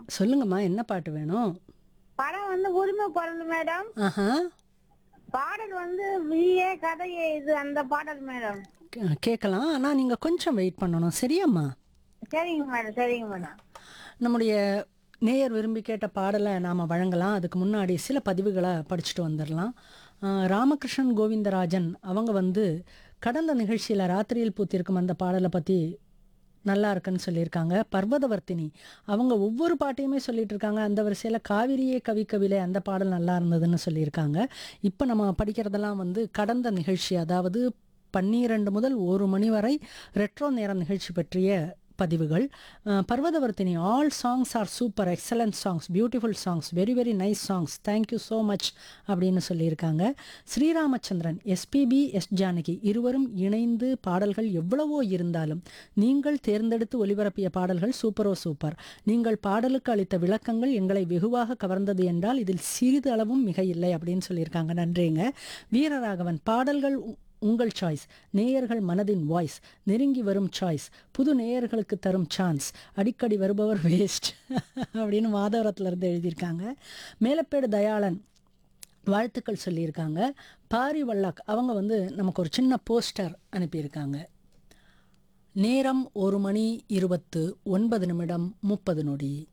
சொல்லுங்கம்மா என்ன பாட்டு வேணும் படம் வந்து உரிமை குரல் மேடம் ஆஹா பாடல் வந்து விஏ கதையே இது அந்த பாடல் மேடம் கே- கேட்கலாம் ஆனால் நீங்கள் கொஞ்சம் வெயிட் பண்ணணும் சரியாம்மா சரிங்க மேடம் சரிங்க மேடம் நம்முடைய நேயர் விரும்பி கேட்ட பாடலை நாம் வழங்கலாம் அதுக்கு முன்னாடி சில பதிவுகளை படிச்சுட்டு வந்துடலாம் ஆஹ் ராமகிருஷ்ணன் கோவிந்தராஜன் அவங்க வந்து கடந்த நிகழ்ச்சியில் ராத்திரியில் பூத்திருக்கும் அந்த பாடலை பற்றி நல்லா இருக்குன்னு சொல்லியிருக்காங்க பர்வதவர்த்தினி அவங்க ஒவ்வொரு பாட்டையுமே சொல்லிட்டு இருக்காங்க அந்த வரிசையில் காவிரியே கவி கவிலே அந்த பாடல் நல்லா இருந்ததுன்னு சொல்லியிருக்காங்க இப்போ நம்ம படிக்கிறதெல்லாம் வந்து கடந்த நிகழ்ச்சி அதாவது பன்னிரண்டு முதல் ஒரு மணி வரை ரெட்ரோ நேரம் நிகழ்ச்சி பற்றிய பதிவுகள் அஹ், Parvathavardhini all songs are super excellent songs beautiful songs very very nice songs thank you so much அப்படின்னு சொல்லியிருக்காங்க ஸ்ரீராமச்சந்திரன் எஸ்பிபி எஸ் ஜானகி இருவரும் இணைந்து பாடல்கள் எவ்வளவோ இருந்தாலும் நீங்கள் தேர்ந்தெடுத்து ஒலிபரப்பிய பாடல்கள் சூப்பரோ சூப்பர் நீங்கள் பாடலுக்கு அளித்த விளக்கங்கள் எங்களை வெகுவாக கவர்ந்தது என்றால் இதில் சிறிது அளவும் மிக இல்லை அப்படின்னு சொல்லியிருக்காங்க நன்றிங்க வீரராகவன் பாடல்கள் உ- உங்கள் சாய்ஸ் நேயர்கள் மனதின் வாய்ஸ் நெருங்கி வரும் சாய்ஸ் புது நேயர்களுக்கு தரும் சான்ஸ் அடிக்கடி வருபவர் வேஸ்ட் அப்படின்னு மாதவரத்துல இருந்து எழுதியிருக்காங்க மேலப்பேடு தயாளன் வாழ்த்துக்கள் சொல்லியிருக்காங்க பாரி வல்லாக் அவங்க வந்து நமக்கு ஒரு சின்ன போஸ்டர் அனுப்பியிருக்காங்க நேரம் ஒரு மணி இருபத்து ஒன்பது நிமிடம் முப்பது நொடி